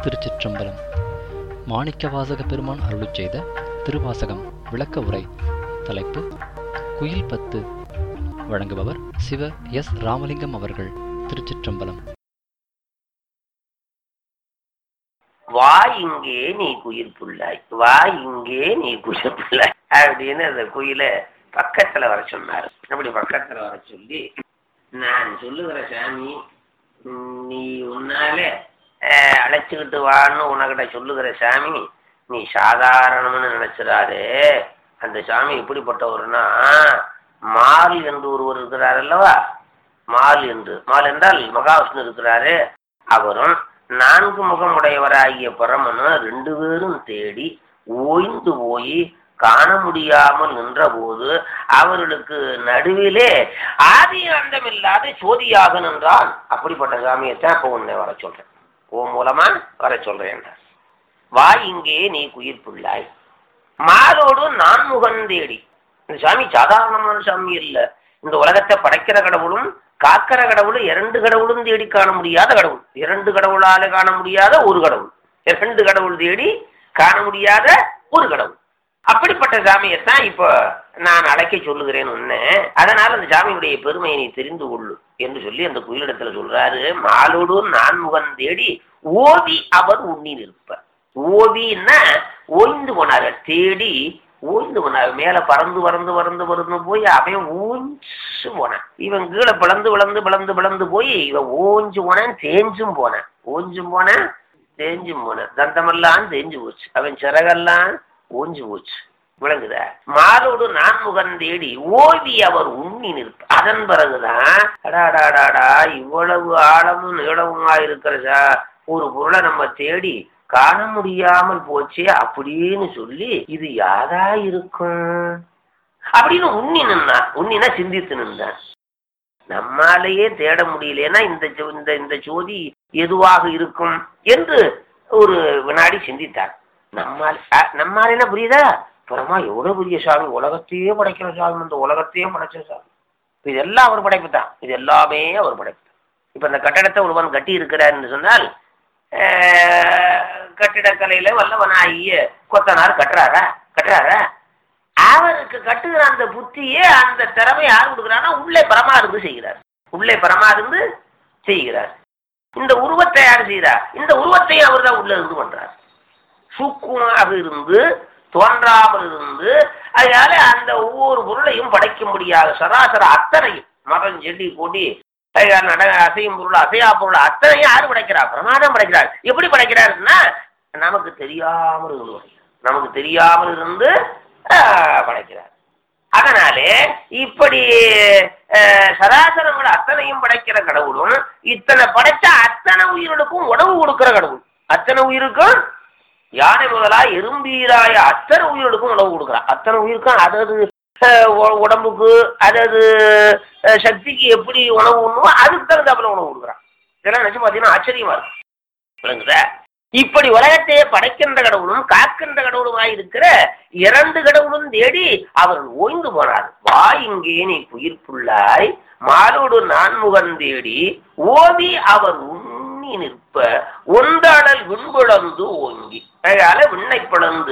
திருச்சிற்றம்பலம் மாணிக்கவாசக பெருமான் அருளிச் செய்த திருவாசகம் விளக்க உரை தலைப்பு குயில் பத்து வழங்குபவர் சிவ எஸ் ராமலிங்கம் அவர்கள் திருச்சிற்றம்பலம் வா இங்கே நீ குயில் புள்ளாய் வா இங்கே நீ குயில் புள்ளாய் அப்படின்னு அந்த குயிலை பக்கத்துல வர சொன்னாரு அப்படி பக்கத்துல வர சொல்லி நான் சொல்லுகிற சாமி உம், நீ உன்னாலே அஹ், அழைச்சுக்கிட்டு வான்னு உனக்கிட்ட சொல்லுகிற சாமி நீ சாதாரணம்னு நினைச்சிடாதே அந்த சாமி எப்படிப்பட்டவர்னா மால் என்று ஒருவர் இருக்கிறார் அல்லவா மால் என்று மால் என்றால் மகாவிஷ்ணு இருக்கிறாரு அவரும் நான்கு முகமுடையவராகிய பரமனும் ரெண்டு பேரும் தேடி ஓய்ந்து போய் காண முடியாமல் நின்றபோது அவர்களுக்கு நடுவிலே ஆதி அந்தமில்லாத சோதியாக நின்றான் அப்படிப்பட்ட சாமியைத்தான் இப்போ உன்னை வர சொல்றேன் ஓ மூலமா வர சொல்றேன் என்றார். வா இங்கே நீ குயிர் புள்ளாய் மாலோடு நான்முகன் தேடி இந்த சாமி சாதாரணமான சாமி இல்ல இந்த உலகத்தை படைக்கிற கடவுளும் காக்கிற கடவுளும் இரண்டு கடவுளும் தேடி காண முடியாத கடவுள் இரண்டு கடவுளால காண முடியாத ஒரு கடவுள் இரண்டு கடவுள் தேடி காண முடியாத ஒரு கடவுள் அப்படிப்பட்ட சாமியைத்தான் இப்போ நான் அழைக்க சொல்லுகிறேன் உன்னை அதனால அந்த சாமியுடைய பெருமையை நீ தெரிந்து கொள்ளு என்று சொல்லி அந்த குயிலிடத்துல சொல்றாரு மாலோடு நான்முகன் தேடி ஓவி அவர் உண்ணி நிற்ப ஓவின்னா ஓய்ந்து போனாரு தேடி ஓய்ந்து போனாரு மேல பறந்து பறந்து பறந்து பறந்து போய் அவன் ஓஞ்சு போனான் இவன் கீழே பிளந்து பிளந்து பிளந்து பிளந்து போய் இவன் ஓஞ்சு போனான் தேஞ்சும் போனான் ஓஞ்சும் போனான் தேஞ்சும் போனான் தந்தமெல்லாம் தேஞ்சு போச்சு அவன் சிறகெல்லாம் ஓஞ்சு போச்சு விளங்குதா மாலோடு நான்முகன் தேடி ஓவி அவர் உண்ணி நிற்ப அதன் பிறகுதான் அடாடாடாடா இவ்வளவு ஆழமும் நீளமுமா இருக்கிற சா- ஒரு பொருளை நம்ம தேடி காண முடியாமல் போச்சே அப்படின்னு சொல்லி இது யாரா இருக்கும் அப்படின்னு உண்ணி நின்னான் உண்ணினா சிந்தித்து நின்றான் நம்மாலேயே தேட முடியலன்னா இந்த ஜோ- இந்த இந்த ஜோதி எதுவாக இருக்கும் என்று ஒரு வினாடி சிந்தித்தார் நம்மால் அ- நம்மாலேனா புரியுதா அப்புறமா எவ்வளவு பெரிய சாமி உலகத்தையே படைக்கிற சாமி இந்த உலகத்தையே படைச்ச சாமி இப்ப இதெல்லாம் அவர் படைப்பு தான் இது எல்லாமே அவர் படைப்பு இப்ப இந்த கட்டடத்தை ஒருவன் கட்டி இருக்கிறார்னு சொன்னால் அஹ், கட்டிடக்கலையில வல்லவனாகிய கொத்தனார் கட்டுறாரா கட்டுறாரா அவருக்கு கட்டுகிற அந்த புத்தியே அந்த திறமை யார் கொடுக்குறான்னா உள்ளே பரமா இருந்து செய்கிறார் உள்ளே பரமா இருந்து செய்கிறார் இந்த உருவத்தை யார் செய்கிறார் இந்த உருவத்தையும் அவர் தான் உள்ள இருந்து பண்றார் சூக்குமாக இருந்து தோன்றாமல் இருந்து அதனால அந்த ஒவ்வொரு பொருளையும் படைக்க முடியாத சராசர அத்தனையும் மரம் செடி கொடி அதனால நட அசையும் பொருள் அசையா பொருள் அத்தனையும் யாரு படைக்கிறார் பிரமாதம் படைக்கிறார் எப்படி படைக்கிறாருன்னா நமக்கு தெரியாமல் இருந்து படைக்கிறார். நமக்கு தெரியாமல் இருந்து ஆஹ், படைக்கிறார் அதனாலே இப்படி அஹ், சராசரங்கள் அத்தனையும் படைக்கிற கடவுளும் இத்தனை படைச்ச அத்தனை உயிர்களுக்கும் உணவு கொடுக்கிற கடவுள் அத்தனை உயிருக்கும் யானை முதலா எறும்பீராய அத்தனை உயிர்களுக்கும் உணவு கொடுக்குறான் அத்தனை உயிருக்கும் அதது அஹ், உ- உடம்புக்கு அதது அஹ், சக்திக்கு எப்படி உணவு உண்ணுமோ அதுக்கு தகுந்தாப்புல உணவு கொடுக்குறான் இதெல்லாம் நினைச்சு பார்த்தீங்கன்னா ஆச்சரியமா இருக்கும் விளங்குதா இப்படி உலகத்தையே படைக்கின்ற கடவுளும் காக்கின்ற கடவுளுமாய் இருக்கிற இரண்டு கடவுளும் தேடி அவர்கள் ஓய்ந்து போனார் வா இங்கே நீ குயிர்ப்புள்ளாய் மாலோடு நான்முகன் தேடி ஓவி அவர் உண்ணி நிற்ப ஒன்றடல் விண்பிளந்து ஓங்கி அதனால விண்ணை பிளந்து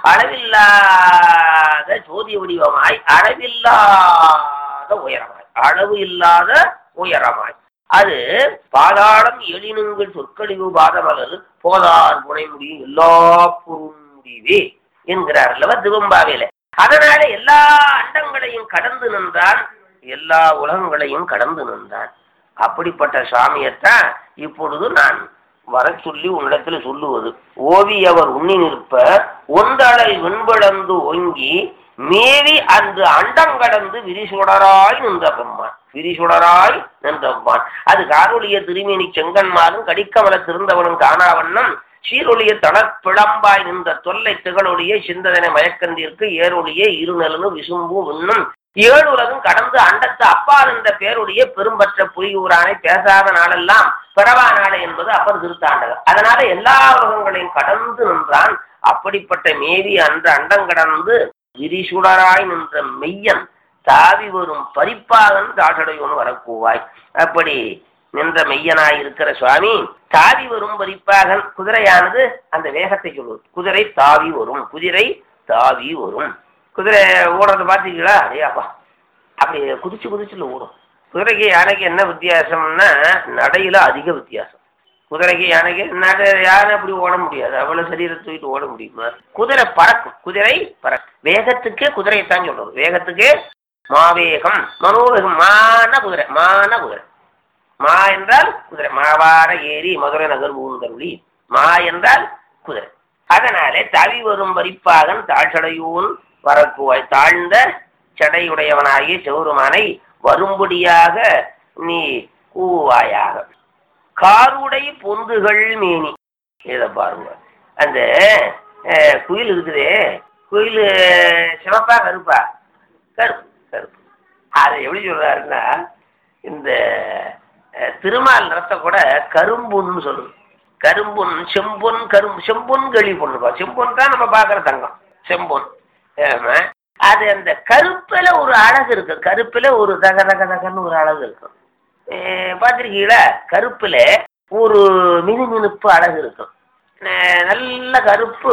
அளவில்லாத ஜோதி வடிவமாய் அளவில்லாத உயரமாய் அளவு இல்லாத உயரமாய் அது பாதாளம் எழினுங்கள் சொற்கழிவு பாதமலர் போதார் புனை முடியும் எல்லா பொருள் முடிவே என்கிறார் அல்லவா திருவம்பாவையில அதனால எல்லா அண்டங்களையும் கடந்து நின்றான் எல்லா உலகங்களையும் கடந்து நின்றான் அப்படிப்பட்ட சாமியைத்தான் இப்பொழுது நான் வர சொல்லி உன்னிடத்துல சொல்லுவது ஓவியவர் உண்ணி நிற்ப ஒன்றளல் விண்பளந்து ஒங்கி மேவி அன்று அண்டங்கடந்து விரிசுடராய் நின்ற பெம்மான் விரிசுடராய் நின்ற பெம்மான் அது காரொளிய திருமேனி செங்கன்மாலும் கடிக்கமல திருந்தவனும் காணாவண்ணம் சீரொளிய தளப்பிளம்பாய் நின்ற தொல்லை திகழொளிய சிந்ததனை மயக்கந்திற்கு ஏரொளிய இருநலனு விசும்பு விண்ணும் ஏழுலகும் கடந்து அண்டத்து அப்பால் என்ற பேருடைய பெரும்பற்ற புலியூரானை பேசாத நாளெல்லாம் பிறவா நாளை என்பது அப்பர் திருத்தாண்டவர் அதனால எல்லா உலகங்களையும் கடந்து நின்றான் அப்படிப்பட்ட மேவி அன்று அண்டங்கடந்து விரிசுடராய் நின்ற மெய்யன் தாவி வரும் பரிப்பாகன் தாசடையோன்னு வரக்கூவாய் அப்படி நின்ற மெய்யனாய் இருக்கிற சுவாமி தாவி வரும் வரிப்பாகன் குதிரையானது அந்த வேகத்தை சொல்லுவது குதிரை தாவி வரும் குதிரை தாவி வரும் குதிரை ஓடுறத பாத்தீங்களா அடையாப்பா அப்படி குதிச்சு குதிச்சுல ஓடும் குதிரைக்கு யானைக்கு என்ன வித்தியாசம்னா நடையில அதிக வித்தியாசம் குதிரைக்கு யானைக்கு நட யானை அப்படி ஓட முடியாது அவ்வளவு சரீரத்தை தூக்கிட்டு ஓட முடியுமா குதிரை பறக்கும் குதிரை பறக்கும் வேகத்துக்கே குதிரையைத்தான் சொல்றது வேகத்துக்கே மாவேகம் மனோவேகம் மான குதிரை மான குதிரை மா என்றால் குதிரை மாவார ஏரி மதுரை நகர் ஊந்தருளி மா என்றால் குதிரை அதனாலே தவி வரும் வரிப்பாகன் தாழ்ச்சடையூன் வரக்குவாய் தாழ்ந்த சடையுடையவனாகிய சிவருமானை வரும்படியாக நீ கூவாயாக காருடை பொந்துகள் மேனி இத பாருங்க அந்த அஹ், குயில் இருக்குதே குயில் சிவப்பா கருப்பா கருப்பு கருப்பு அதை எப்படி சொல்றாருன்னா இந்த அஹ், திருமால் நிறத்தை கூட கரும்புன்னு சொல்லுது கரும்புன் செம்பொன் கரும் செம்பொன் கேள்வி பொண்ணுப்பா செம்பொன் தான் நம்ம பார்க்குற தங்கம் செம்பொன் ஆமா அது அந்த கருப்புல ஒரு அழகு இருக்கு கருப்புல ஒரு தக தக தகன்னு ஒரு அழகு இருக்கும் அஹ் பார்த்திருக்கீங்களா கருப்புல ஒரு மினுமினுப்பு அழகு இருக்கும் அஹ் நல்ல கருப்பு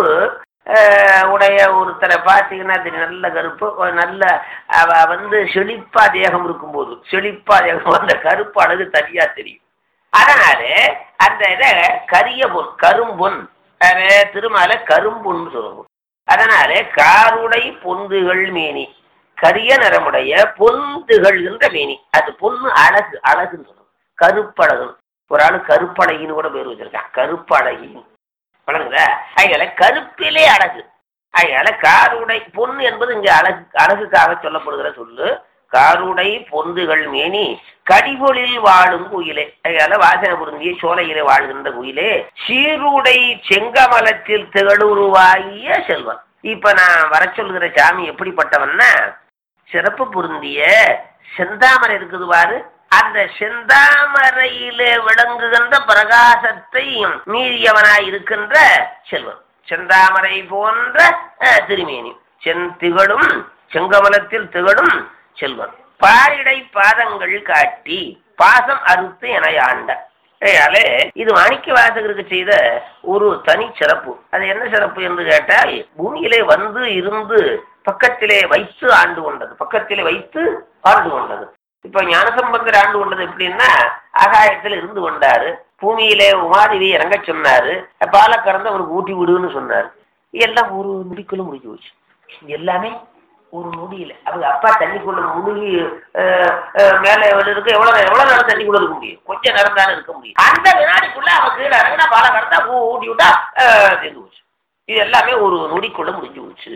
அஹ் உடைய ஒருத்தரை பார்த்தீங்கன்னா தெரியும் நல்ல கருப்பு ஒரு நல்ல அவ வந்து செழிப்பா தேகம் இருக்கும்போது செழிப்பா தேகம் அந்த கருப்பு அழகு தனியா தெரியும் அதனால அந்த இதை கரிய பொன் கரும்பொன் அதை திருமால கரும்பொன்னு சொல்லுவோம் அதனால காருடை பொந்துகள் மேனி கரிய நிறமுடைய பொந்துகள்கின்ற மேனி அது பொண்ணு அழகு அழகுன்னு சொல்லுவோம் கருப்பழகு ஒரு ஆளு கருப்பழகின்னு கூட பேர் வச்சிருக்கான் கருப்பழகி வழங்குதா அதனால கருப்பிலே அழகு அதனால காருடை பொண்ணு என்பது இங்க அழகு அழகுக்காக சொல்லப்படுகிற சொல்லு காருடை பொந்துகள் மேனி கடிபொழில் வாழும் குயிலே அதனால வாசனை பொருந்திய சோலையிலே வாழ்கின்ற குயிலே சீருடை செங்கமலத்தில் திகழுருவாகிய செல்வன் இப்ப நான் வர சொல்கிற சாமி எப்படிப்பட்டவன்னா சிறப்பு பொருந்திய செந்தாமரை இருக்குது பாரு அந்த செந்தாமரையில விளங்குகின்ற பிரகாசத்தை மீறியவனாய் இருக்கின்ற செல்வன் செந்தாமரை போன்ற அஹ், திருமேனி செந்திகழும் செங்கமலத்தில் திகழும் செல்வன் பாரிடை பாதங்கள் காட்டி பாசம் அறுத்து என ஆண்ட ஏயாலே இது மாணிக்க வாசகருக்கு செய்த ஒரு தனி சிறப்பு அது என்ன சிறப்பு என்று கேட்டால் பூமியிலே வந்து இருந்து பக்கத்திலே வைத்து ஆண்டு கொண்டது பக்கத்திலே வைத்து ஆண்டு கொண்டது இப்ப ஞானசம்பந்தர் ஆண்டு கொண்டது எப்படின்னா ஆகாயத்தில் இருந்து கொண்டாரு பூமியிலே உமாதேவி இறங்க சொன்னாரு பால கறந்து அவருக்கு ஊட்டி விடுன்னு சொன்னாரு எல்லாம் ஒரு நொடிக்குள்ள முடிஞ்சு போச்சு எல்லாமே ஒரு நொடியில அவங்க அப்பா தண்ணிக்குள்ள முழுகி அஹ், அஹ், மேல இருக்கு எவ்வளவு நேரம் எவ்வளவு நேரம் தண்ணிக்குள்ள இருக்க முடியும் கொஞ்ச நேரம் தானே இருக்க முடியும் அந்த வினாடிக்குள்ள அவன் கீழே இறங்கினா பாலை கறந்தா பூ ஊட்டி விட்டா அஹ், தீர்ந்து போச்சு இது எல்லாமே ஒரு நொடிக்குள்ள முடிஞ்சு போச்சு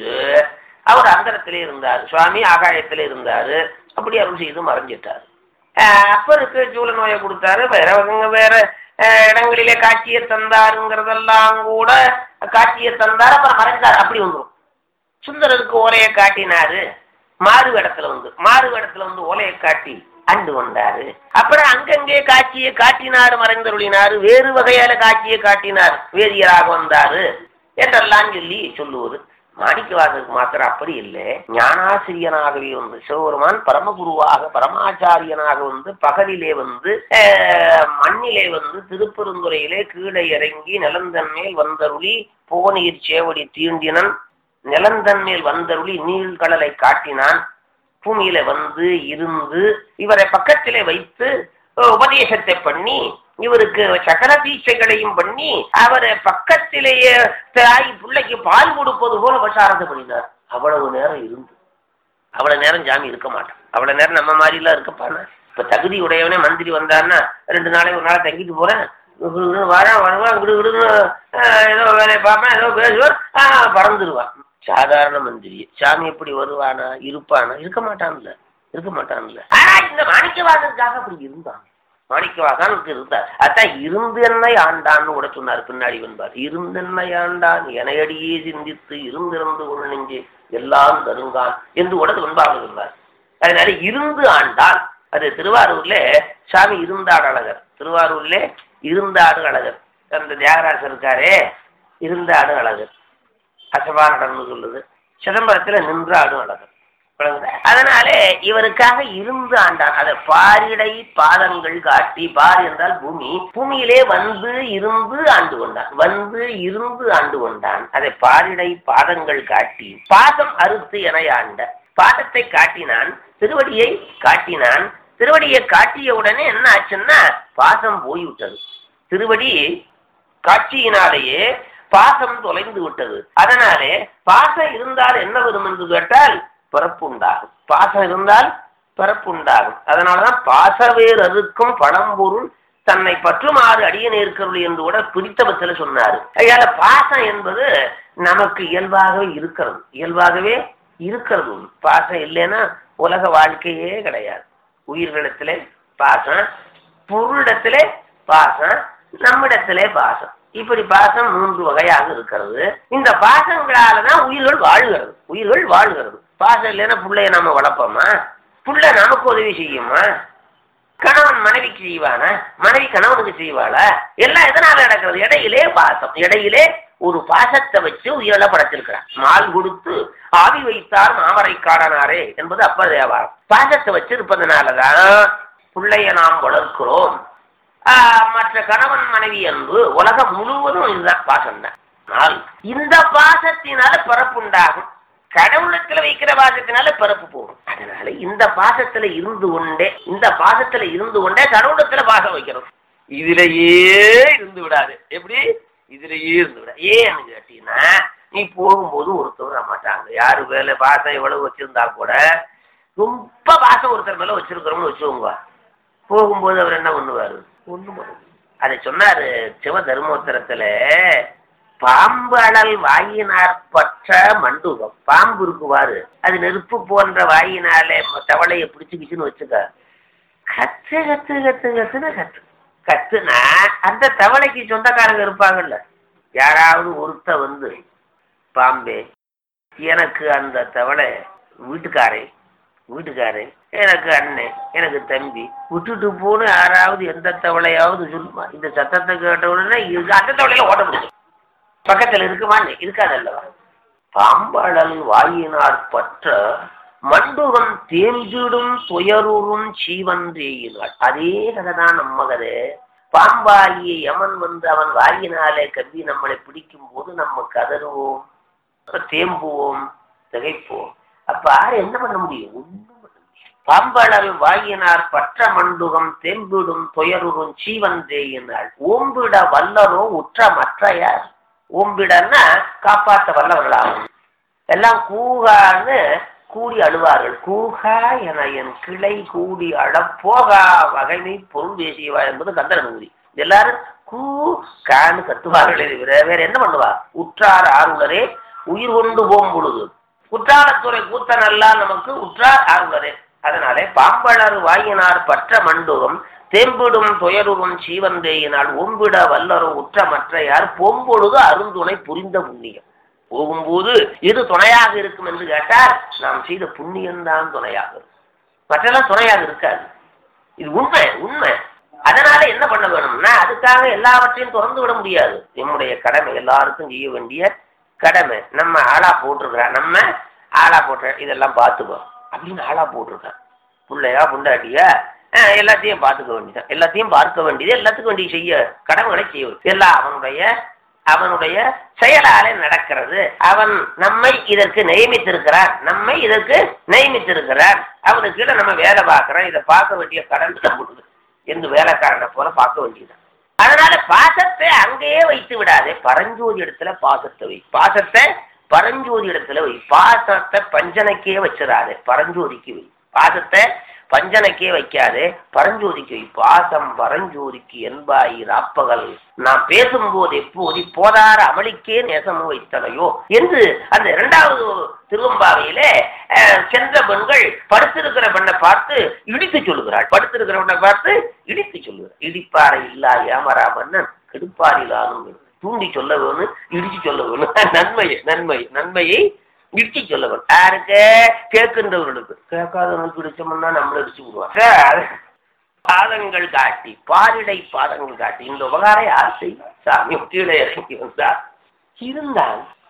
அவர் அந்தரத்திலே இருந்தார் சுவாமி ஆகாயத்திலே இருந்தாரு அப்படி அருள் செய்து மறைஞ்சிட்டாரு அஹ் அப்பருக்கு சூழ நோயை கொடுத்தாரு வேற வகங்க வேற அஹ், இடங்களிலே காட்சியை தந்தாருங்கிறதெல்லாம் கூட காட்சியை தந்தார் அப்புறம் மறைஞ்சார் அப்படி வந்துடும் சுந்தரருக்கு ஓலையை காட்டினாரு மாறு இடத்துல வந்து மாறு இடத்துல வந்து ஓலையை காட்டி அண்டு கொண்டாரு அப்புறம் அங்கங்கே காட்சியை காட்டினார் மறைந்தருளினாரு வேறு வகையால காட்சியை காட்டினார் வேதியராக வந்தாரு என்றெல்லாம் சொல்லி சொல்லுவது மாணிக்கவாசருக்கு மாத்திரம் அப்படி இல்லை ஞானாசிரியனாகவே வந்து சிவபெருமான் பரமகுருவாக பரமாச்சாரியனாக வந்து பகலிலே வந்து அஹ், மண்ணிலே வந்து திருப்பெருந்துறையிலே கீழே இறங்கி நிலந்தன் மேல் வந்தருளி புவனீர் சேவடி தீண்டினன் நிலந்தன் மேல் வந்தருளி நீழ்கடலை காட்டினான் பூமியில வந்து இருந்து இவரை பக்கத்திலே வைத்து அஹ், உபதேசத்தை பண்ணி இவருக்கு சகல தீட்சைகளையும் பண்ணி அவரை பக்கத்திலேயே தாய் பிள்ளைக்கு பால் கொடுப்பது போல உபசாரத்தை பண்ணினார் அவ்வளவு நேரம் இருந்து அவ்வளவு நேரம் ஜாமி இருக்க மாட்டான் அவ்வளவு நேரம் நம்ம மாதிரி எல்லாம் இருக்கப்பானா இப்ப தகுதி உடையவனே மந்திரி வந்தாருன்னா ரெண்டு நாளைக்கு ஒரு நாள் தங்கிட்டு போறேன் வரேன் வருவான் விடுன்னு ஏதோ வேலையை பார்ப்பேன் ஏதோ பேசுவான் ஆஹ் பறந்துருவான் சாதாரண மந்திரி சாமி எப்படி வருவானா இருப்பானா இருக்க மாட்டான்ல இருக்க மாட்டான்ல ஆனா இந்த மாணிக்கவாசனுக்காக அப்படி இருந்தான் மாணிக்கவாசனுக்கு இருந்தார் அதான் இருந்து என்னை ஆண்டான்னு கூட சொன்னார் பின்னாடி வந்தார் இருந்தென்னை ஆண்டான் எனையடியே சிந்தித்து இருந்திருந்து ஒரு நெஞ்சு எல்லாம் தருங்கான் என்று கூட வெண்பாக இருந்தார் அதனால இருந்து ஆண்டான் அது திருவாரூர்ல சாமி இருந்தாடு அழகர் திருவாரூர்ல இருந்தாடு அழகர் அந்த தியாகராசர் இருக்காரே இருந்தாடு அழகர் அசபா நடன்னு சொல்லுது சிதம்பரத்துல நின்றாடும் அழகர் விளங்குதா? அதனாலே இவருக்காக இருந்து ஆண்டான் அதை பாரிடை பாதங்கள் காட்டி பார் என்றால் பூமி பூமியிலே வந்து இருந்து ஆண்டு கொண்டான் வந்து இருந்து ஆண்டு கொண்டான் அதை பாரிடை பாதங்கள் காட்டி பாதம் அறுத்து என ஆண்ட பாதத்தை காட்டினான் திருவடியை காட்டினான் திருவடியை காட்டிய உடனே என்ன ஆச்சுன்னா பாசம் போய்விட்டது திருவடி காட்சியினாலேயே பாசம் தொலைந்து விட்டது அதனாலே பாசம் இருந்தால் என்ன வரும் என்று கேட்டால் பிறப்பு உண்டாகும் பாசம் இருந்தால் பிறப்பு உண்டாகும் அதனாலதான் பாசவேர் அறுக்கும் பழம்பொருள் தன்னை பற்றுமாறு அடிய நேர்க்கருள் என்று கூட பிடித்தபத்தில் சொன்னாரு அதனால பாசம் என்பது நமக்கு இயல்பாகவே இருக்கிறது இயல்பாகவே இருக்கிறது பாசம் இல்லைன்னா உலக வாழ்க்கையே கிடையாது உயிர்களிடத்திலே பாசம் பொருளிடத்திலே பாசம் நம்மிடத்திலே பாசம் இப்படி பாசம் மூன்று வகையாக இருக்கிறது இந்த பாசங்களால தான் உயிர்கள் வாழ்கிறது உயிர்கள் வாழ்கிறது பாசம் இல்லைன்னா பிள்ளைய நாம வளர்ப்போமா புள்ள நமக்கு உதவி செய்யுமா கணவன் மனைவிக்கு செய்வானா மனைவி கணவனுக்கு செய்வாளா எல்லாம் எதனால நடக்கிறது இடையிலே பாசம் இடையிலே ஒரு பாசத்தை வச்சு உயிரில படைச்சிருக்கிறார் மால் கொடுத்து ஆவி வைத்தார் மாமரை காடனாரே என்பது அப்ப தேவாரம் பாசத்தை வச்சிருப்பதனாலதான் பிள்ளைய நாம் வளர்க்கிறோம் ஆஹ், மற்ற கணவன் மனைவி அன்பு உலகம் முழுவதும் இதுதான் பாசம் தான் ஆனால் இந்த பாசத்தினால பிறப்புண்டாகும் கடவுளத்துல வைக்கிற பாசத்தினால பிறப்பு போகும் அதனால இந்த பாசத்துல இருந்து கொண்டே இந்த பாசத்துல இருந்து கொண்டே கடவுளத்துல பாசம் வைக்கிறோம் இதுலயே இருந்து விடாது எப்படி இதுலயே இருந்து விடாது ஏன்னு கேட்டீங்கன்னா நீ போகும்போது ஒருத்தர் வர மாட்டாங்க யாரு வேலை பாசம் எவ்வளவு வச்சிருந்தா கூட ரொம்ப பாசம் ஒருத்தர் மேல வச்சிருக்கிறோம்னு வச்சுக்கோங்க போகும்போது அவர் என்ன பண்ணுவாரு ஒண்ணும் பண்ண முடியாது. அதை சொன்னாரு சிவ தர்மோத்தரத்துல பாம்பு அழல் வாயினார் பற்ற மண்டுகம் பாம்பு இருக்குவாரு அது நெருப்பு போன்ற வாயினாலே தவளைய பிடிச்சுக்கிச்சுன்னு வச்சுக்க கத்து கத்து கத்து கத்துன்னு கத்து கத்துனா அந்த தவளைக்கு சொந்தக்காரங்க இருப்பாங்கல்ல யாராவது ஒருத்த வந்து பாம்பே எனக்கு அந்த தவளை வீட்டுக்காரே வீட்டுக்காரே எனக்கு அண்ணன் எனக்கு தம்பி விட்டுட்டு போன யாராவது எந்த தவளையாவது சொல்லுமா இந்த சத்தத்தை கேட்ட உடனே இது அந்த தவளையில ஓட முடியும் பக்கத்துல இருக்குமான்னு இருக்காது அல்லவா பாம்பழல் வாயினார் பற்ற மண்டுகம் தேர்ந்திடும் துயருறும் சீவன்றேயினாள் அதே கதைதான் நம்ம கதை பாம்பாகிய யமன் வந்து அவன் வாயினாலே கவ்வி நம்மளை பிடிக்கும் போது நம்ம கதறுவோம் தேம்புவோம் திகைப்போம் அப்ப யாரு என்ன பண்ண முடியும் ஒண்ணும் பண்ண முடியாது பாம்பழல் வாயினார் பற்ற மண்டுகம் தேம்பிடும் துயருறும் சீவன்றேயினாள் ஓம்பிட வல்லரோ உற்ற மற்றையார் ஓம்பிடன்னா காப்பாற்ற வல்லவர்களாகும் எல்லாம் கூகான்னு கூடி அழுவார்கள் கூகா என என் கிளை கூடி அழப்போகா வகைமை பொருள் பேசியவா என்பது கந்தரநூதி எல்லாரும் கூ கான்னு கத்துவார்களே தவிர வேற என்ன பண்ணுவா உற்றார் ஆர்வலரே உயிர் கொண்டு போகும் பொழுது குற்றாலத்துறை கூத்தன் எல்லாம் நமக்கு உற்றார் ஆர்வலரே அதனாலே பாம்பளர் வாயினார் பற்ற மண்டுகம் தேம்பிடும் துயருறும் சீவந்தேயினால் ஒம்பிட வல்லரும் உற்ற மற்றையார் பொம்பொழுது அருந்துணை புரிந்த புண்ணியம் போகும்போது எது துணையாக இருக்கும் என்று கேட்டால் நாம் செய்த புண்ணியம்தான் துணையாக இருக்கும் மற்றெல்லாம் துணையாக இருக்காது இது உண்மை உண்மை அதனால என்ன பண்ண வேணும்னா அதுக்காக எல்லாவற்றையும் திறந்து விட முடியாது நம்முடைய கடமை எல்லாருக்கும் செய்ய வேண்டிய கடமை நம்ம ஆளா போட்டிருக்கிறோம் நம்ம ஆளா போட்ட இதெல்லாம் பார்த்துக்கோ அப்படின்னு ஆளா போட்டிருக்கேன் பிள்ளையா புண்டாட்டியா அஹ், எல்லாத்தையும் பார்த்துக்க வேண்டியதான் எல்லாத்தையும் பார்க்க வேண்டியது எல்லாத்துக்கும் வேண்டிய செய்ய கடமைகளை செய்ய வேண்டியது. எல்லாம் அவனுடைய அவனுடைய செயலாலே நடக்கிறது அவன் நம்மை இதற்கு நியமித்திருக்கிறான் நம்மை இதற்கு நியமித்திருக்கிறான் அவனுக்கு கீழே நம்ம வேலை பார்க்கிறோம் இதை பார்க்க வேண்டிய கடன் நம்மளுக்கு என்று வேலைக்காரனை போல பார்க்க வேண்டியது அதனால பாசத்தை அங்கேயே வைத்து விடாதே பரஞ்சோதி இடத்துல பாசத்தை வை பாசத்தை பரஞ்சோதி இடத்துல வை பாசத்தை பஞ்சனைக்கே வச்சிடாதே பரஞ்சோதிக்கு வை பாசத்தை பஞ்சனைக்கே வைக்காதே பரஞ்சோதிக்கு வை பாசம் பரஞ்சோதிக்கு என்பாய் ராப்பகல் நாம் பேசும்போது எப்போது போதார அமளிக்கே நேசமும் வைத்தலையோ என்று அந்த இரண்டாவது திருவம்பாவையிலே அஹ், சென்ற பெண்கள் படுத்திருக்கிற பெண்ணை பார்த்து இடித்து சொல்லுகிறாள் படுத்திருக்கிற பெண்ணை பார்த்து இடித்து சொல்லுகிறாள் இடிப்பாறை இல்லா ஏமரா மன்னன் கெடுப்பாரிலானும் தூண்டி சொல்ல வேணும் இடிச்சு சொல்ல வேணும் நன்மையை நன்மை நன்மையை இடிச்சு சொல்ல வேணும் யாருக்கு கேட்கின்றவர்களுக்கு கேட்காதவனுக்கு இடிச்சோம்னா நம்மள இடிச்சு விடுவாங்க பாதங்கள் காட்டி பாரிடை பாதங்கள் காட்டி இந்த உபகாரம் யார் செய்யும் சாமி கீழே இறங்கி வந்தார் இருந்தால்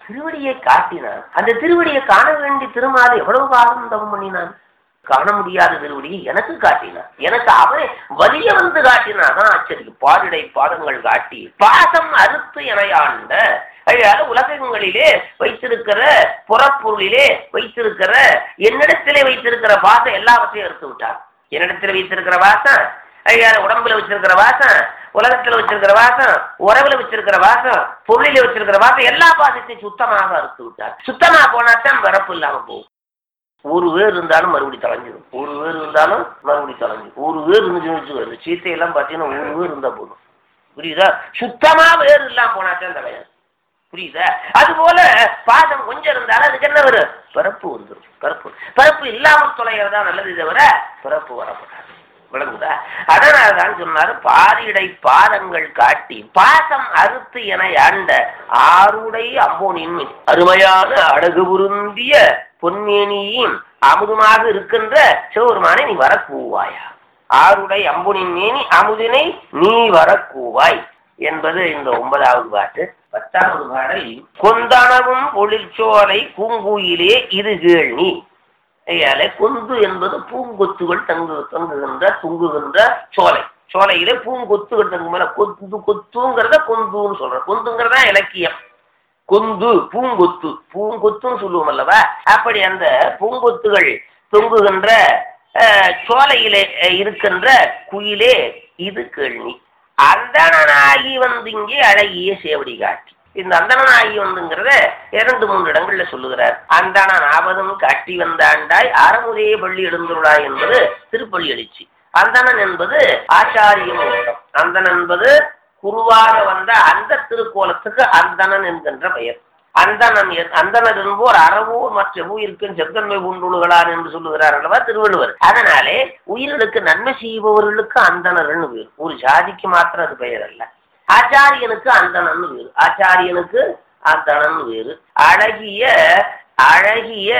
திருவடியை காட்டினான் அந்த திருவடியை காண வேண்டி திருமால் எவ்வளவு காலம் தவம் பண்ணினான் காண முடியாத திருவடியை எனக்கு காட்டினான் எனக்கு அவன் வலிய வந்து காட்டினான் அதான் ஆச்சரியம் பாரிடை பாதங்கள் காட்டி பாசம் அறுத்து எனையாண்ட அதாவது உலகங்களிலே வைத்திருக்கிற புறப்பொருளிலே வைத்திருக்கிற என்னிடத்திலே வைத்திருக்கிற பாசம் எல்லாவற்றையும் அறுத்து விட்டார் என்னிடத்தில் வைத்திருக்கிற வாசம் ஐயா உடம்புல வச்சிருக்கிற வாசம் உலகத்துல வச்சிருக்கிற வாசம் உறவுல வச்சிருக்கிற வாசம் பொருளில வச்சிருக்கிற வாசம் எல்லா பாசத்தையும் சுத்தமாக அறுத்து விட்டார் சுத்தமா போனாத்தான் வரப்பு இல்லாம போகும் ஒரு வேர் இருந்தாலும் மறுபடி தொலைஞ்சிடும் ஒரு வேர் இருந்தாலும் மறுபடி தொலைஞ்சிடும் ஒரு வேர் இருந்துச்சு வச்சுக்கோ இந்த சீத்தையெல்லாம் பார்த்தீங்கன்னா ஒரு வேர் இருந்தா போதும் புரியுதா சுத்தமா வேர் இல்லாம போனாத்தான் தலையாது புரியுதா அது போல பாதம் கொஞ்சம் இருந்தாலும் அதுக்கு என்ன வரும் பிறப்பு வந்துடும் பிறப்பு பிறப்பு இல்லாமல் தொலைகிறதா நல்லது தவிர பிறப்பு வரக்கூடாது விளங்குதா அதனால தான் சொன்னாரு பாரிடை பாதங்கள் காட்டி பாசம் அறுத்து என ஆண்ட ஆருடை அம்போனின் மீன் அருமையான அழகு பொருந்திய பொன்மேனியும் அமுதுமாக இருக்கின்ற சிவபெருமானை நீ வரக்கூவாயா ஆருடை அம்புனின் மேனி அமுதினை நீ வரக்கூவாய் என்பது இந்த ஒன்பதாவது பாட்டு பத்தாவது பாடல் கொந்தனவும் பொழிற்சோலை பூங்குயிலே இது கேள்வி ஐயாலே கொந்து என்பது பூங்கொத்துகள் தங்கு தங்குகின்ற துங்குகின்ற சோலை சோலையிலே பூங்கொத்துகள் தங்கு மேல கொத்து கொத்துங்கிறத கொந்துன்னு சொல்றேன் கொந்துங்கிறதா இலக்கியம் கொந்து பூங்கொத்து பூங்கொத்துன்னு சொல்லுவோம் அல்லவா அப்படி அந்த பூங்கொத்துகள் தொங்குகின்ற அஹ், சோலையிலே அஹ், இருக்கின்ற குயிலே இது கேள்வி அந்தணனாகி வந்து இங்கே அழகிய சேவடி காட்டி இந்த அந்தணனாகி வந்துங்கிறத இரண்டு மூன்று இடங்கள்ல சொல்லுகிறார் அந்தணன் ஆவதும் காட்டி வந்தாண்டாய் அறமுதே பள்ளி எழுந்துள்ளாய் என்பது திருப்பள்ளி எழுச்சி அந்தணன் என்பது ஆச்சாரிய மூலம் அந்தணன் என்பது குருவாக வந்த அந்த திருக்கோலத்துக்கு அந்தணன் என்கின்ற பெயர் அந்தணன் என்- அந்தணர் என்போர் அறவோர் மற்ற உயிர்க்கும் செத்தன்மை பூண்டுழுகளான் என்று சொல்லுகிறார் அல்லவா திருவள்ளுவர் அதனாலே உயிர்களுக்கு நன்மை செய்பவர்களுக்கு அந்தணர்னு பேர் ஒரு ஜாதிக்கு மாத்திரம் அது பெயர் அல்ல ஆச்சாரியனுக்கு அந்தணன் வேறு ஆச்சாரியனுக்கு அந்தணன் வேறு அழகிய அழகிய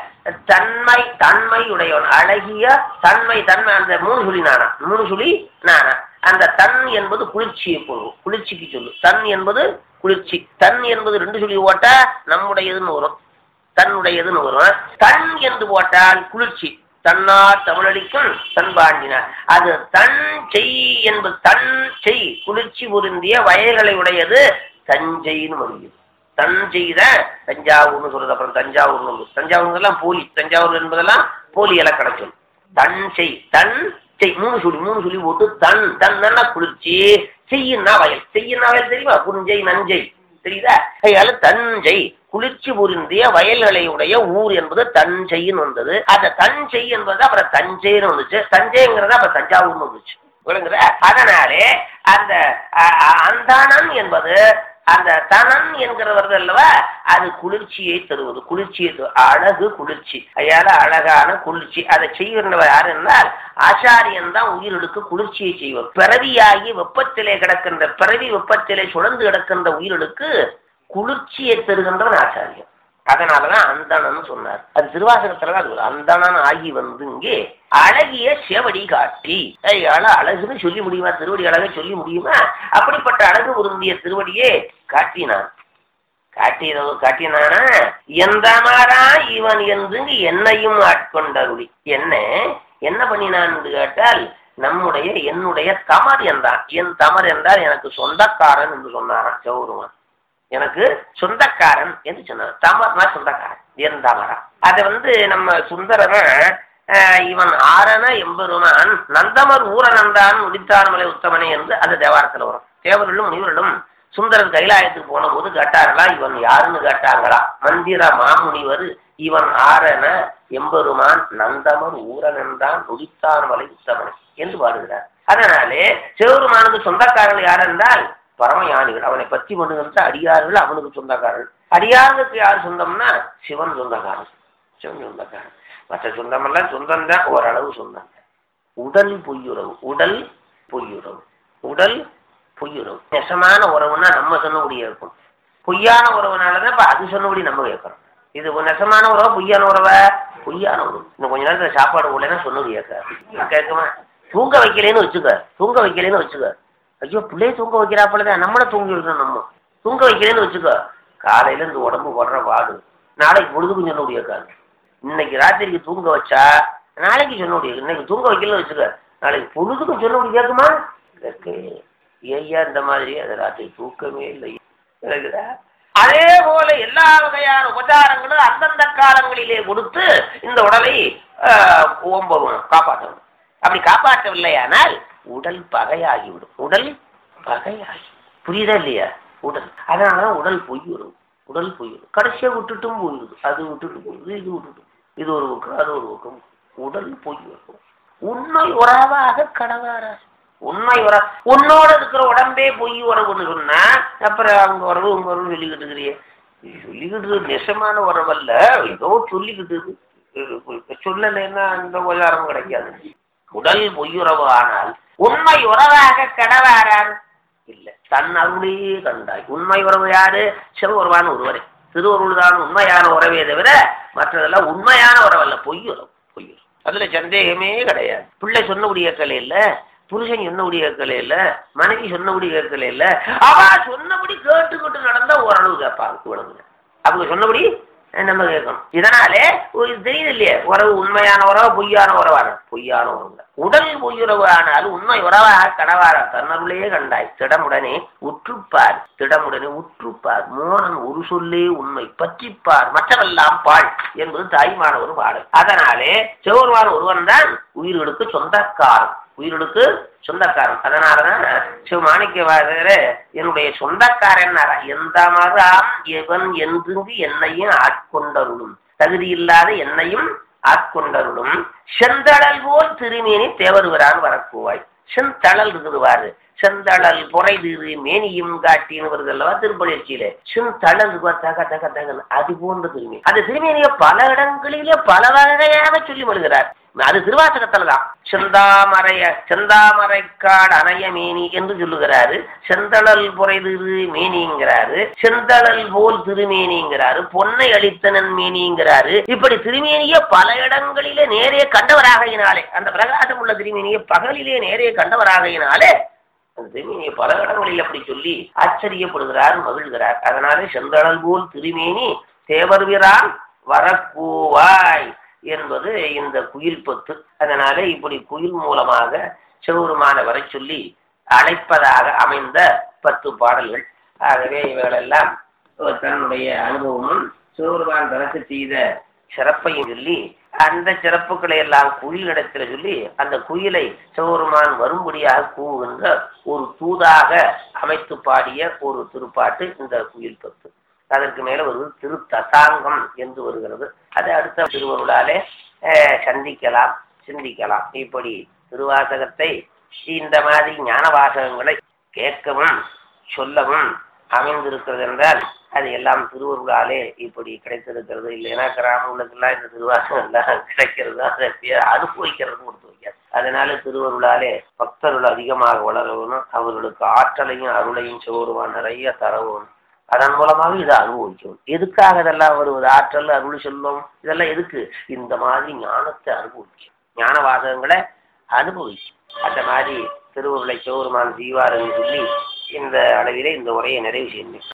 தன்மை தன்மை உடையவன் அழகிய தன்மை தன்மை அந்த மூணு சுழி நானா மூணு சுழி நானா அந்த தன் என்பது குளிர்ச்சியை பொருள் குளிர்ச்சிக்கு சொல்லு தன் என்பது குளிர்ச்சி தன் என்பது ரெண்டு சொல்லி போட்டா நம்முடையதுன்னு வரும் தன்னுடையதுன்னு வரும் தன் என்று போட்டால் குளிர்ச்சி தன்னார் தமிழளிக்கும் தன்பாண்டினார் அது தன் செய் என்பது தன் செய் குளிர்ச்சி பொருந்திய வயல்களை உடையது தஞ்சைன்னு வருகிறது தன் செய்த தஞ்சாவூர்னு சொல்றது அப்புறம் தஞ்சாவூர்னு வருது. தஞ்சாவூர்லாம் போலி தஞ்சாவூர் என்பதெல்லாம் போலி இலக்கண சொல் தன் செய் தன் செய் மூணு சொல்லி மூணு சொல்லி போட்டு தன் தன்னா குளிர்ச்சி செய்யுன்னா வயல் செய்யுன்னா வயல் தெரியுமா புரிஞ்சை நஞ்சை தெரியுதா அதனால தஞ்சை குளிர்ச்சி புரிந்திய வயல்களை உடைய ஊர் என்பது தஞ்சைன்னு வந்தது அந்த தஞ்சை என்பது அப்புறம் தஞ்சைன்னு வந்துச்சு தஞ்சைங்கிறது அப்புறம் தஞ்சாவூர்னு வந்துச்சு விளங்குதா அதனாலே அந்த அ- அ- அந்தானன் என்பது அந்த தனன் என்கிற வருது அல்லவா அது குளிர்ச்சியை தருவது குளிர்ச்சியை தரு- அழகு குளிர்ச்சி அயால அழகான குளிர்ச்சி அதை செய்கிறவர் யார் என்றால் ஆச்சாரியன் தான் உயிர்களுக்கு குளிர்ச்சியை செய்வர் பிறவியாகி வெப்பத்திலே கிடக்கின்ற பிறவி வெப்பத்திலே சுழந்து கிடக்கின்ற உயிர்களுக்கு குளிர்ச்சியை தருகின்றவன் ஆச்சாரியன் அதனாலதான் அந்தணன் சொன்னார் அது திருவாசகத்துல தான் அது வரும். அந்தணன் ஆகி வந்து இங்கே அழகிய செவடி காட்டி அழ அழகுன்னு சொல்லி முடியுமா திருவடி அழகை சொல்லி முடியுமா அப்படிப்பட்ட அழகு பொருந்திய திருவடியே காட்டினான் காட்டியதோ காட்டினானா எந்த மாறா இவன் என்று என்னையும் ஆட்கொண்டருளி என்ன என்ன பண்ணினான் என்று கேட்டால் நம்முடைய என்னுடைய தமர் என்றான் என் தமர் என்றால் எனக்கு சொந்தக்காரன் என்று சொன்னாரான் சௌருவன் எனக்கு சொந்தக்காரன் என்று சொன்னார் தமர்னா சொந்தக்காரன் என் தமரா அதை வந்து நம்ம சுந்தரன் அஹ், இவன் ஆரண எம்பெருமான் நந்தமர் ஊரனந்தான் உதித்தான்மலை உத்தமனே என்று அது தேவாரத்தில் வரும் தேவர்களும் முனிவர்களும் சுந்தரர் கைலாயத்துக்கு போன போது கேட்டார்களா இவன் யாருன்னு கேட்டாங்களா மந்திர மாமுனிவர் இவன் ஆரண எம்பெருமான் நந்தமர் ஊரனந்தான் உதித்தான்மலை உத்தமனே என்று பாடுகிறார் அதனாலே சிவபெருமானுக்கு சொந்தக்காரர்கள் யார் என்றால் பரமயானிகள் அவனை பற்றி பண்ணுகின்ற அடியார்கள் அவனுக்கு சொந்தக்காரர்கள் அடியார்களுக்கு யார் சொந்தம்னா சிவன் சொந்தக்காரன் சிவன் சொந்தக்காரன் மற்ற சொந்தமெல்லாம் சொந்தம் தான் ஓரளவு சொந்தம் உடல் பொய்யுறவு உடல் பொய்யுறவு உடல் பொய்யுறவு நெசமான உறவுனா நம்ம சொன்னபடி இருக்கும் பொய்யான உறவுனாலதான் இப்ப அது சொன்னபடி நம்ம கேட்கறோம் இது ஒரு நெசமான உறவா பொய்யான உறவா பொய்யான உறவு இன்னும் கொஞ்ச நேரத்துல சாப்பாடு உள்ளேன்னா சொன்னது கேட்க கேட்குமா தூங்க வைக்கலைன்னு வச்சுக்க தூங்க வைக்கலைன்னு வச்சுக்க ஐயோ பிள்ளைய தூங்க வைக்கிறாப்பலதான் நம்மள தூங்கி வைக்கணும் நம்ம தூங்க வைக்கலைன்னு வச்சுக்கோ காலையில இந்த உடம்பு படுற பாடு நாளைக்கு பொழுதுக்கும் சொல்ல முடியாது இன்னைக்கு ராத்திரிக்கு தூங்க வச்சா நாளைக்கு சொல்ல முடியாது இன்னைக்கு தூங்க வைக்கல வச்சுக்க நாளைக்கு பொழுதுக்கும் சொல்ல முடியாது கேட்குமா கேட்கவே ஐயா இந்த மாதிரி அது ராத்திரி தூக்கமே இல்லை இருக்குதா அதே போல எல்லா வகையான உபச்சாரங்களும் அந்தந்த காலங்களிலே கொடுத்து இந்த உடலை ஆஹ், ஓம்பவும் காப்பாற்றணும் அப்படி காப்பாற்றவில்லையானால் உடல் பகையாகிவிடும் உடல் பகையாகி புரியுதா இல்லையா உடல் அதனாலதான் உடல் பொய் வரும் உடல் பொய் வரும் கடைசியா விட்டுட்டும் போயிடுது அது விட்டுட்டு போகுது இது விட்டுட்டு இது ஒரு பக்கம் அது ஒரு பக்கம் உடல் பொய் வரும் உண்மை உறவாக கடவாரா உண்மை உற உன்னோட இருக்கிற உடம்பே பொய் உறவுன்னு சொன்னா அப்புறம் அவங்க உறவு உங்க உறவு சொல்லிக்கிட்டு இருக்கிறியே நீ சொல்லிக்கிட்டு இருக்கு நெசமான உறவல்ல ஏதோ சொல்லிக்கிட்டு இருக்கு. இது சொல்லலைன்னா அந்த உதாரணம் கிடைக்காது உடல் பொய்யுறவு ஆனால் உண்மை உறவாக கடவாரார் இல்ல தன் அருளே கண்டாய் உண்மை உறவு யாரு சிவபெருமான் ஒருவரே திருவருள் தான் உண்மையான உறவே தவிர மற்றதெல்லாம் உண்மையான உறவல்ல பொய்யுறவு பொய்யுறவு அதுல சந்தேகமே கிடையாது பிள்ளை சொன்னபடி கேட்கல இல்ல புருஷன் சொன்னபடி கேட்கல இல்ல மனைவி சொன்னபடி கேட்கல இல்ல அவ சொன்னபடி கேட்டுக்கிட்டு நடந்தா ஓரளவு கேட்பாங்க இவ்வளவு அவங்க சொன்னபடி நம்ம கேட்கணும் இதனாலே ஒரு இது தெரியுது இல்லையே உறவு உண்மையான உறவு பொய்யான உறவான பொய்யான உறவு உடல் பொய்யுறவு ஆனால் உண்மை உறவாக கணவார தன்னருளே கண்டாய் திடமுடனே உற்றுப்பார் திடமுடனே உற்றுப்பார் மோனன் ஒரு சொல்லே உண்மை பற்றிப்பார் மற்றவெல்லாம் பாழ் என்பது தாய்மான ஒரு பாடல் அதனாலே சிவருமான ஒருவன் தான் உயிர்களுக்கு சொந்தக்காரன் உயிர்களுக்கு சொந்தக்காரன் அதனாலதான் சிவமாணிக்கவாதர என்னுடைய சொந்தக்காரன் எந்த மதாம் எவன் என்றுங்கு என்னையும் ஆட்கொண்டருளும் தகுதி இல்லாத என்னையும் ஆட்கொண்டருளும் செந்தழல் போல் திருமேனி தேவருவரான் வரக்கூவாய் செந்தழல் இருக்குது பாரு செந்தழல் புரைதிரு மேனியும் காட்டின்னு வருது அல்லவா திருப்பணிச்சியில செந்தழல் தக தக தகன் அது போன்ற திருமேனி அந்த திருமேனியை பல இடங்களிலே பல வகையாக சொல்லி வருகிறார் அது திருவாசகத்துல தான் செந்தாமரைய செந்தாமரைக்காடு அணைய மேனி என்று சொல்லுகிறாரு செந்தழல் புரைதிரு மேனிங்கிறாரு செந்தழல் போல் திருமேனிங்கிறாரு பொன்னை அளித்தனன் மேனிங்கிறாரு இப்படி திருமேனிய பல இடங்களிலே நேரே கண்டவராகையினாலே அந்த பிரகாசம் உள்ள திருமேனியை பகலிலே நேரே கண்டவராகையினாலே அந்த திருமேனியை பல இடங்களில் அப்படி சொல்லி ஆச்சரியப்படுகிறார் மகிழ்கிறார் அதனாலே செந்தழல் போல் திருமேனி தேவர்விரான் வரக்கூவாய் என்பது இந்த குயில் பத்து அதனால இப்படி குயில் மூலமாக சிவபெருமான வரை சொல்லி அழைப்பதாக அமைந்த பத்து பாடல்கள் ஆகவே இவைகளெல்லாம் தன்னுடைய அனுபவமும் சிவபெருமான் தனக்கு செய்த சிறப்பையும் சொல்லி அந்த சிறப்புகளை எல்லாம் குயிலிடத்துல சொல்லி அந்த குயிலை சிவபெருமான் வரும்படியாக கூவுகின்ற ஒரு தூதாக அமைத்து பாடிய ஒரு திருப்பாட்டு இந்த குயில் பத்து அதற்கு மேல வருவது திரு தசாங்கம் என்று வருகிறது அதை அடுத்த திருவருளாலே அஹ், சந்திக்கலாம் சிந்திக்கலாம் இப்படி திருவாசகத்தை இந்த மாதிரி ஞான வாசகங்களை கேட்கவும் சொல்லவும் அமைந்திருக்கிறது என்றால் அது எல்லாம் திருவருளாலே இப்படி கிடைத்திருக்கிறது இல்லைன்னா கிராமங்களுக்கெல்லாம் இந்த திருவாசகம் எல்லாம் கிடைக்கிறது அதை அனுபவிக்கிறது கொடுத்து வைக்காது அதனால திருவருளாலே பக்தர்கள் அதிகமாக வளரணும் அவர்களுக்கு ஆற்றலையும் அருளையும் சிவருவான் நிறைய தரவும் அதன் மூலமாக இதை அனுபவிக்கணும் எதுக்காக இதெல்லாம் வருவது ஆற்றல் அருள் செல்வம் இதெல்லாம் எதுக்கு இந்த மாதிரி ஞானத்தை அனுபவிக்கும் ஞான வாசகங்களை அனுபவிக்கும் அந்த மாதிரி திருவருளை சிவருமான் செய்வார் என்று சொல்லி இந்த அளவிலே இந்த உரையை நிறைவு செய்யணும்